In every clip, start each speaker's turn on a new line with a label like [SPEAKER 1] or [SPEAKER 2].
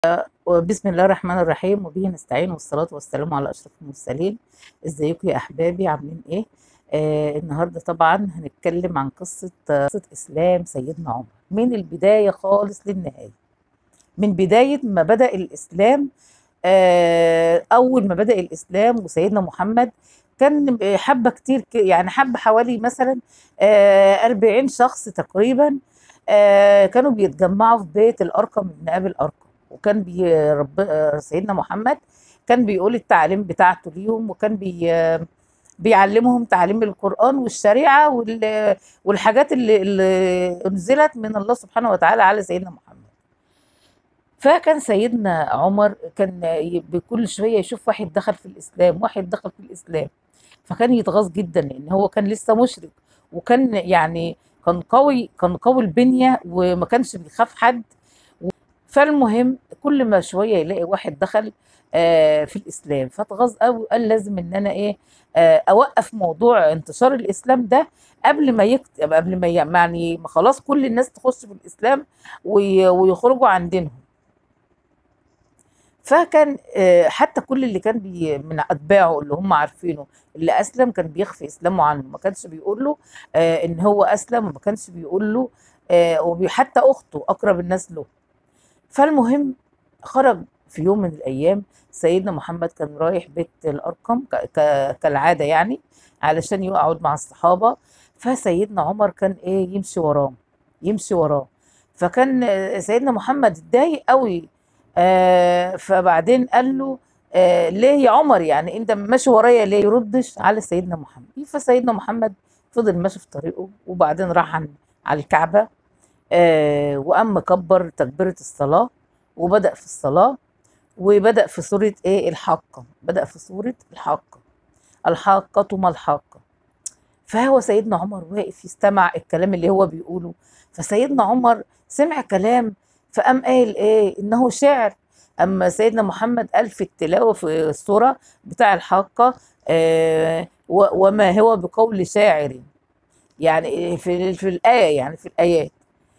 [SPEAKER 1] بسم الله الرحمن الرحيم وبه نستعين والصلاة والسلام على أشرف المرسلين ازيكم يا أحبابي عاملين إيه؟ آه النهاردة طبعا هنتكلم عن قصة آه، قصة إسلام سيدنا عمر من البداية خالص للنهاية من بداية ما بدأ الإسلام آه أول ما بدأ الإسلام وسيدنا محمد كان حبة كتير ك- يعني حبة حوالي مثلا آه 40 شخص تقريبا آه كانوا بيتجمعوا في بيت الأرقم بن أبي الأرقم وكان بي رب آه، سيدنا محمد كان بيقول التعليم بتاعته ليهم وكان بي آه، بيعلمهم تعليم القرآن والشريعة وال- والحاجات اللي, اللي أنزلت من الله سبحانه وتعالى على سيدنا محمد فكان سيدنا عمر كان ي- بكل شوية يشوف واحد دخل في الإسلام واحد دخل في الإسلام فكان يتغاظ جدا لأن هو كان لسه مشرك وكان يعني كان قوي كان قوي البنية وما كانش بيخاف حد فالمهم كل ما شويه يلاقي واحد دخل آه، في الاسلام فاتغاظ قوي قال لازم ان انا ايه آه، اوقف موضوع انتشار الاسلام ده قبل ما يكتب قبل ما ي- يعني ما خلاص كل الناس تخش في الاسلام وي- ويخرجوا عن دينهم فكان آه، حتى كل اللي كان بي من اتباعه اللي هم عارفينه اللي اسلم كان بيخفي اسلامه عنه ما كانش بيقول له آه، ان هو اسلم وما كانش بيقول له آه، وحتى اخته اقرب الناس له فالمهم خرج في يوم من الأيام سيدنا محمد كان رايح بيت الأرقم ك- ك- كالعادة يعني علشان يقعد مع الصحابة فسيدنا عمر كان إيه يمشي وراه يمشي وراه فكان آه، سيدنا محمد اتضايق قوي آه فبعدين قال له آه ليه يا عمر يعني انت ماشي ورايا ليه يردش على سيدنا محمد فسيدنا محمد فضل ماشي في طريقه وبعدين راح عن- على الكعبة آه وقام مكبر تكبيرة الصلاة وبدأ في الصلاة وبدأ في سورة ايه الحاقة بدأ في سورة الحاقة الحاقة ما الحاقة فهو سيدنا عمر واقف يستمع الكلام اللي هو بيقوله فسيدنا عمر سمع كلام فقام قال ايه انه شعر اما سيدنا محمد قال في التلاوة في السورة بتاع الحاقة آه و- وما هو بقول شاعر يعني في في الآية يعني في الآيات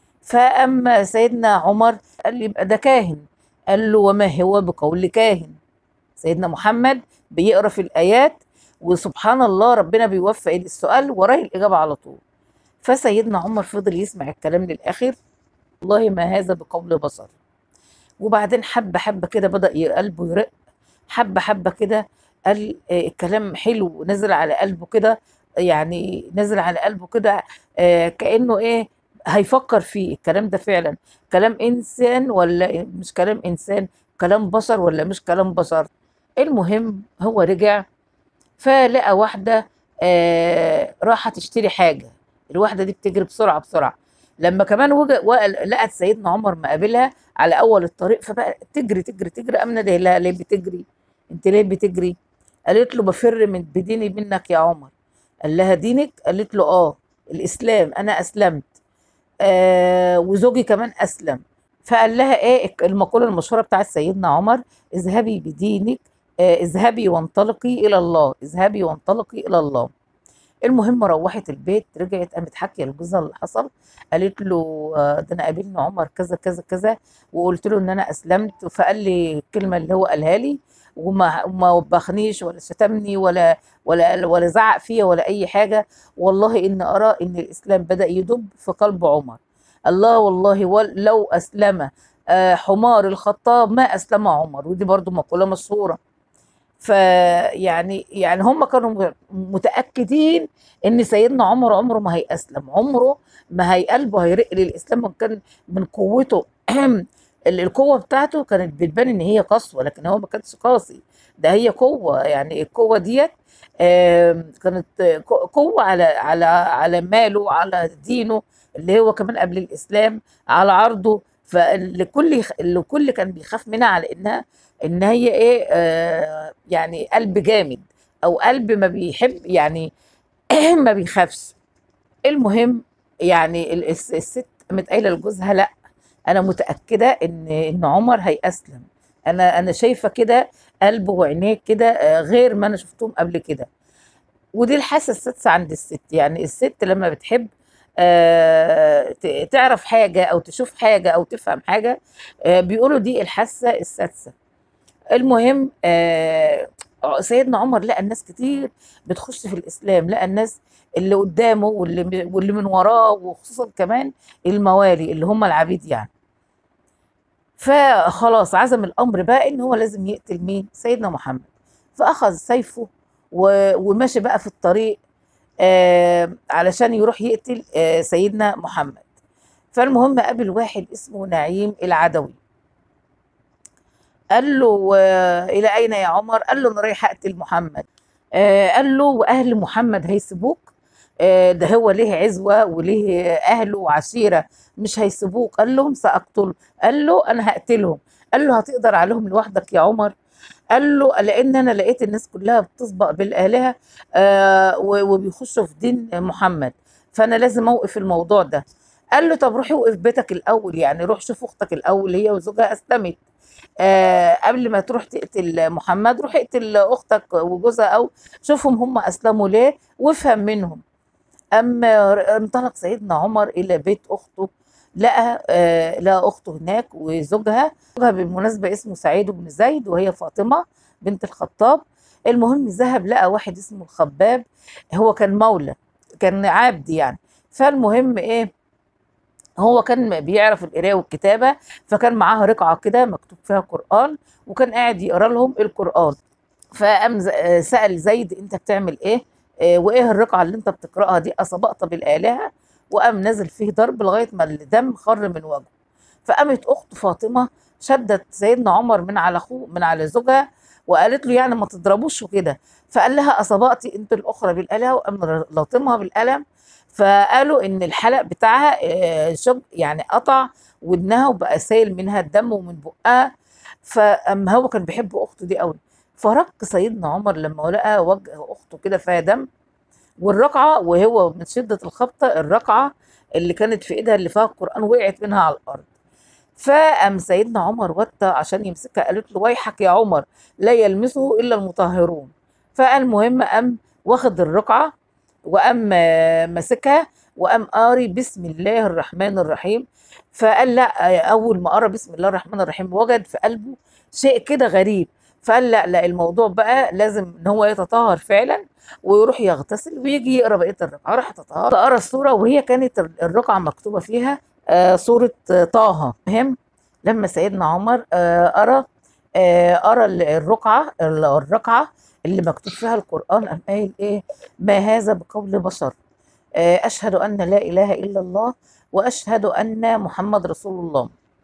[SPEAKER 1] فأما سيدنا عمر قال لي يبقى ده كاهن قال له وما هو بقول كاهن سيدنا محمد بيقرا في الآيات وسبحان الله ربنا بيوفق السؤال وراه الإجابة على طول فسيدنا عمر فضل يسمع الكلام للآخر والله ما هذا بقول بشر وبعدين حبة حبة كده بدأ ي- قلبه يرق حبة حبة كده قال آه، الكلام حلو نزل على قلبه كده يعني نزل على قلبه كده آه، كأنه ايه هيفكر فيه الكلام ده فعلا كلام انسان ولا مش كلام انسان كلام بشر ولا مش كلام بشر المهم هو رجع فلقى واحدة آه راحة تشتري حاجة الواحدة دي بتجري بسرعة بسرعة لما كمان وجد لقت سيدنا عمر مقابلها على أول الطريق فبقى تجري تجري تجري قام نادى لها ليه بتجري انت ليه بتجري قالت له بفر من بديني منك يا عمر قال لها دينك قالت له اه الإسلام أنا أسلمت آه وزوجي كمان أسلم فقال لها ايه المقولة المشهورة بتاعت سيدنا عمر اذهبي بدينك آه اذهبي وانطلقي إلى الله اذهبي وانطلقي إلى الله المهم روحت البيت رجعت قامت حكي لجوزها اللي حصل قالت له آه، ده انا قابلني عمر كذا كذا كذا وقلت له ان انا اسلمت فقال لي الكلمه اللي هو قالها لي وما وما وبخنيش ولا شتمني ولا ولا ولا زعق فيا ولا اي حاجه والله ان ارى ان الاسلام بدا يدب في قلب عمر الله والله ول- لو اسلم آه، حمار الخطاب ما اسلم عمر ودي برضو مقوله مشهوره فيعني يعني هم كانوا متأكدين ان سيدنا عمر عمره ما هيأسلم عمره ما هي قلبه هيرق للإسلام من كان من قوته ال- القوة بتاعته كانت بتبان ان هي قسوة لكن هو ما كانش قاسي ده هي قوة يعني القوة ديت آم، كانت ق- قوة على على على ماله على دينه اللي هو كمان قبل الإسلام على عرضه فالكل الكل كان بيخاف منها على انها ان هي ايه آه يعني قلب جامد او قلب ما بيحب يعني ما بيخافش المهم يعني ال- الس- الست قامت قايله لجوزها لا انا متاكده ان ان عمر هيأسلم انا انا شايفه كده قلبه وعينيه كده آه، غير ما انا شفتهم قبل كده ودي الحاسه السادسه عند الست يعني الست لما بتحب آه، ت- تعرف حاجة أو تشوف حاجة أو تفهم حاجة آه، بيقولوا دي الحاسة السادسة المهم آه، سيدنا عمر لقى الناس كتير بتخش في الإسلام لقى الناس اللي قدامه واللي واللي من وراه وخصوصا كمان الموالي اللي هم العبيد يعني فخلاص عزم الامر بقى ان هو لازم يقتل مين سيدنا محمد فاخذ سيفه و- وماشي بقى في الطريق آه علشان يروح يقتل آه سيدنا محمد فالمهم قابل واحد اسمه نعيم العدوي قال له آه الى اين يا عمر قال له انا رايح اقتل محمد آه قال له واهل محمد هيسيبوك آه ده هو ليه عزوه وليه اهله وعشيره مش هيسيبوك قال لهم ساقتل قال له انا هقتلهم قال له هتقدر عليهم لوحدك يا عمر قال له لان انا لقيت الناس كلها بتسبق بالالهه آه و- وبيخشوا في دين محمد فانا لازم اوقف الموضوع ده قال له طب روحي وقف بيتك الاول يعني روح شوف اختك الاول هي وزوجها اسلمت آه قبل ما تروح تقتل محمد روح اقتل اختك وجوزها او شوفهم هم اسلموا ليه وافهم منهم اما انطلق سيدنا عمر الى بيت اخته لقى آه لقى اخته هناك وزوجها زوجها بالمناسبه اسمه سعيد بن زيد وهي فاطمه بنت الخطاب المهم ذهب لقى واحد اسمه الخباب هو كان مولى كان عبد يعني فالمهم ايه هو كان بيعرف القراءة والكتابة فكان معاه رقعة كده مكتوب فيها قرآن وكان قاعد يقرا لهم القرآن فقام ز- آه، سأل زيد انت بتعمل ايه آه، وايه الرقعة اللي انت بتقرأها دي أسبقت بالآلهة وقام نزل فيه ضرب لغاية ما الدم خر من وجهه فقامت أخت فاطمة شدت سيدنا عمر من على أخوه من على زوجها وقالت له يعني ما تضربوش وكده فقال لها أصبأتي أنت الأخرى بالآلهة وقام لطمها بالقلم فقالوا ان الحلق بتاعها آه، شج يعني قطع ودنها وبقى سايل منها الدم ومن بقها فاما هو كان بيحب اخته دي قوي فرق سيدنا عمر لما لقى وجه اخته كده فيها دم والرقعه وهو من شده الخبطه الرقعه اللي كانت في ايدها اللي فيها القران وقعت منها على الارض فقام سيدنا عمر وطى عشان يمسكها قالت له ويحك يا عمر لا يلمسه الا المطهرون فالمهم قام واخد الرقعه وقام آه، ماسكها وقام قاري بسم الله الرحمن الرحيم فقال لا آه، اول ما قرا بسم الله الرحمن الرحيم وجد في قلبه شيء كده غريب فقال لا لا الموضوع بقى لازم ان هو يتطهر فعلا ويروح يغتسل ويجي يقرا بقيه الرقعه راح تطهر قرا السوره وهي كانت الرقعه مكتوبه فيها آه، سوره آه، طه مهم لما سيدنا عمر آه، قرا آه، قرا الرقعه الرقعه اللي مكتوب فيها القران قام قايل ايه ما هذا بقول بشر آه، أشهد أن لا إله إلا الله وأشهد أن محمد رسول الله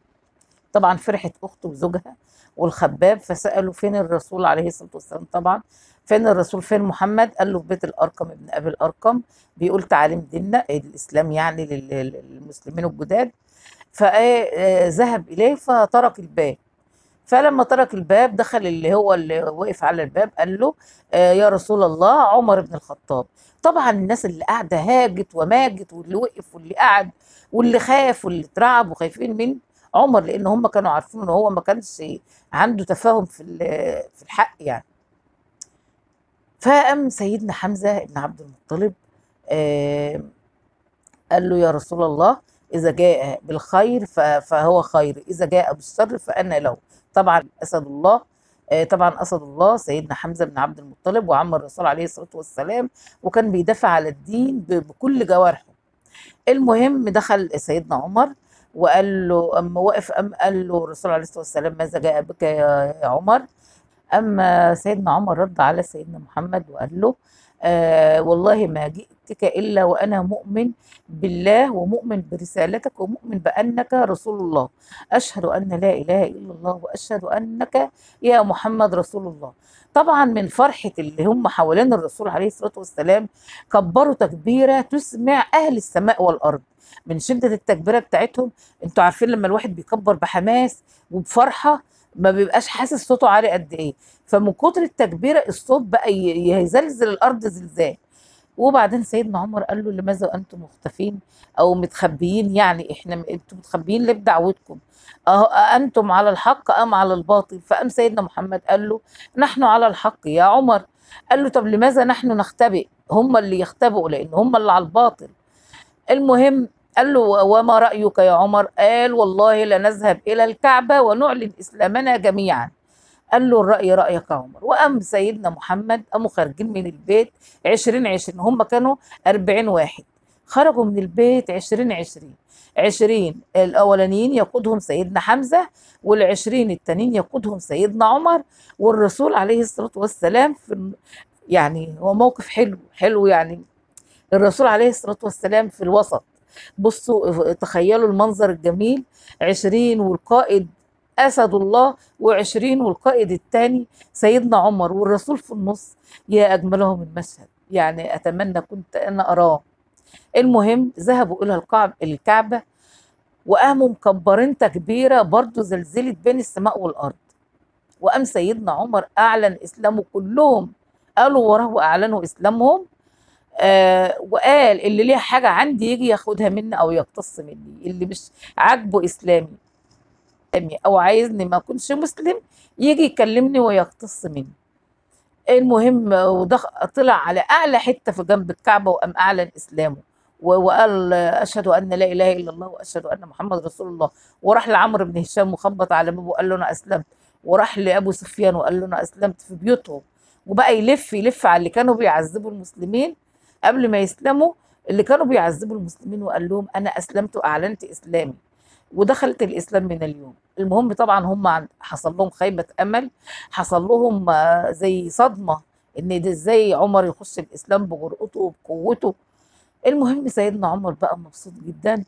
[SPEAKER 1] طبعا فرحت أخته وزوجها والخباب فسألوا فين الرسول عليه الصلاة والسلام طبعا فين الرسول فين محمد قال له في بيت الأرقم ابن أبي الأرقم بيقول تعاليم ديننا الإسلام يعني لل- للمسلمين الجداد فذهب إليه فترك الباب فلما ترك الباب دخل اللي هو اللي وقف على الباب قال له آه، يا رسول الله عمر بن الخطاب طبعا الناس اللي قاعده هاجت وماجت واللي وقف واللي قعد واللي خاف واللي اترعب وخايفين من عمر لان هم كانوا عارفين ان هو ما كانش عنده تفاهم في ال- في الحق يعني فقام سيدنا حمزه بن عبد المطلب آه، قال له يا رسول الله إذا جاء بالخير ف- فهو خير إذا جاء بالشر فأنا له طبعا أسد الله آه، طبعا أسد الله سيدنا حمزة بن عبد المطلب وعم الرسول عليه الصلاة والسلام وكان بيدافع على الدين ب- بكل جوارحه المهم دخل سيدنا عمر وقال له أما وقف أم قال له الرسول عليه الصلاة والسلام ماذا جاء بك يا يا عمر أما سيدنا عمر رد على سيدنا محمد وقال له آه والله ما جئتك إلا وأنا مؤمن بالله ومؤمن برسالتك ومؤمن بأنك رسول الله أشهد أن لا إله إلا الله وأشهد أنك يا محمد رسول الله طبعا من فرحة اللي هم حوالين الرسول عليه الصلاة والسلام كبروا تكبيرة تسمع أهل السماء والأرض من شدة التكبيرة بتاعتهم انتوا عارفين لما الواحد بيكبر بحماس وبفرحة ما بيبقاش حاسس صوته عالي قد ايه فمن كتر التكبيرة الصوت بقى ي- يزلزل الأرض زلزال وبعدين سيدنا عمر قال له لماذا انتم مختفين او متخبيين يعني احنا انتم متخبيين ليه بدعوتكم أه انتم على الحق ام على الباطل فقام سيدنا محمد قال له نحن على الحق يا عمر قال له طب لماذا نحن نختبئ هم اللي يختبئوا لان هم اللي على الباطل المهم قال له وما رأيك يا عمر قال والله لنذهب إلى الكعبة ونعلن إسلامنا جميعا قال له الرأي رأيك يا عمر وقام سيدنا محمد قاموا خارجين من البيت عشرين عشرين هم كانوا أربعين واحد خرجوا من البيت عشرين عشرين عشرين الأولانيين يقودهم سيدنا حمزة والعشرين التانيين يقودهم سيدنا عمر والرسول عليه الصلاة والسلام في يعني هو موقف حلو حلو يعني الرسول عليه الصلاة والسلام في الوسط بصوا تخيلوا المنظر الجميل عشرين والقائد أسد الله وعشرين والقائد الثاني سيدنا عمر والرسول في النص يا أجملهم المشهد يعني أتمنى كنت أنا أراه المهم ذهبوا إلى الكعب الكعبة وقاموا مكبرين تكبيرة برضو زلزلت بين السماء والأرض وقام سيدنا عمر أعلن إسلامه كلهم قالوا وراه وأعلنوا إسلامهم آه وقال اللي ليه حاجة عندي يجي ياخدها مني أو يقتص مني اللي مش عاجبه إسلامي أو عايزني ما أكونش مسلم يجي يكلمني ويقتص مني المهم ودخ... طلع على أعلى حتة في جنب الكعبة وقام أعلن إسلامه و- وقال أشهد أن لا إله إلا الله وأشهد أن محمد رسول الله وراح لعمرو بن هشام وخبط على بابه وقال له أنا أسلمت وراح لأبو سفيان وقال له أنا أسلمت في بيوتهم وبقى يلف يلف على اللي كانوا بيعذبوا المسلمين قبل ما يسلموا اللي كانوا بيعذبوا المسلمين وقال لهم أنا أسلمت وأعلنت إسلامي ودخلت الإسلام من اليوم المهم طبعا هم عن- حصل لهم خيبة أمل حصل لهم آه، زي صدمة إن ده إزاي عمر يخش الإسلام بجرأته وبقوته المهم سيدنا عمر بقى مبسوط جدا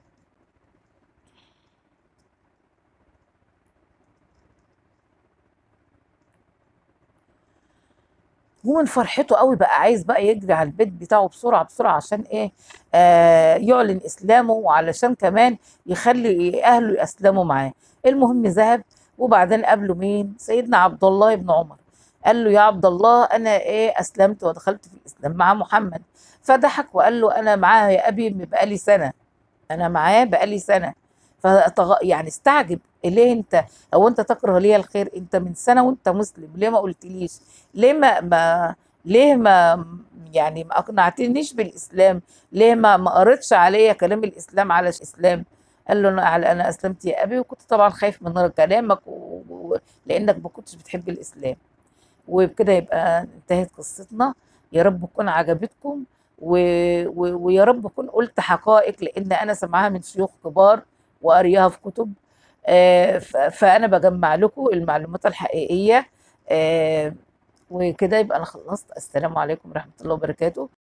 [SPEAKER 1] ومن فرحته قوي بقى عايز بقى يجري على البيت بتاعه بسرعة بسرعة عشان ايه آه يعلن اسلامه وعلشان كمان يخلي اهله يسلموا معاه المهم ذهب وبعدين قابله مين سيدنا عبد الله بن عمر قال له يا عبد الله انا ايه اسلمت ودخلت في الاسلام مع محمد فضحك وقال له انا معاه يا ابي بقالي سنة انا معاه بقالي سنة فتغ... يعني استعجب ليه انت هو انت تكره لي الخير انت من سنة وانت مسلم ليه ما قلتليش ليه ما, ما ليه ما يعني ما اقنعتنيش بالاسلام ليه ما ما قريتش عليا كلام الاسلام على الاسلام قال له انا انا اسلمت يا ابي وكنت طبعا خايف من كلامك و... و... لانك ما كنتش بتحب الاسلام وبكده يبقى انتهت قصتنا يا رب تكون عجبتكم و... و... ويا رب اكون قلت حقائق لان انا سمعها من شيوخ كبار وقاريها في كتب آه، ف- فانا بجمع لكم المعلومات الحقيقيه آه، وكده يبقى انا خلصت السلام عليكم ورحمه الله وبركاته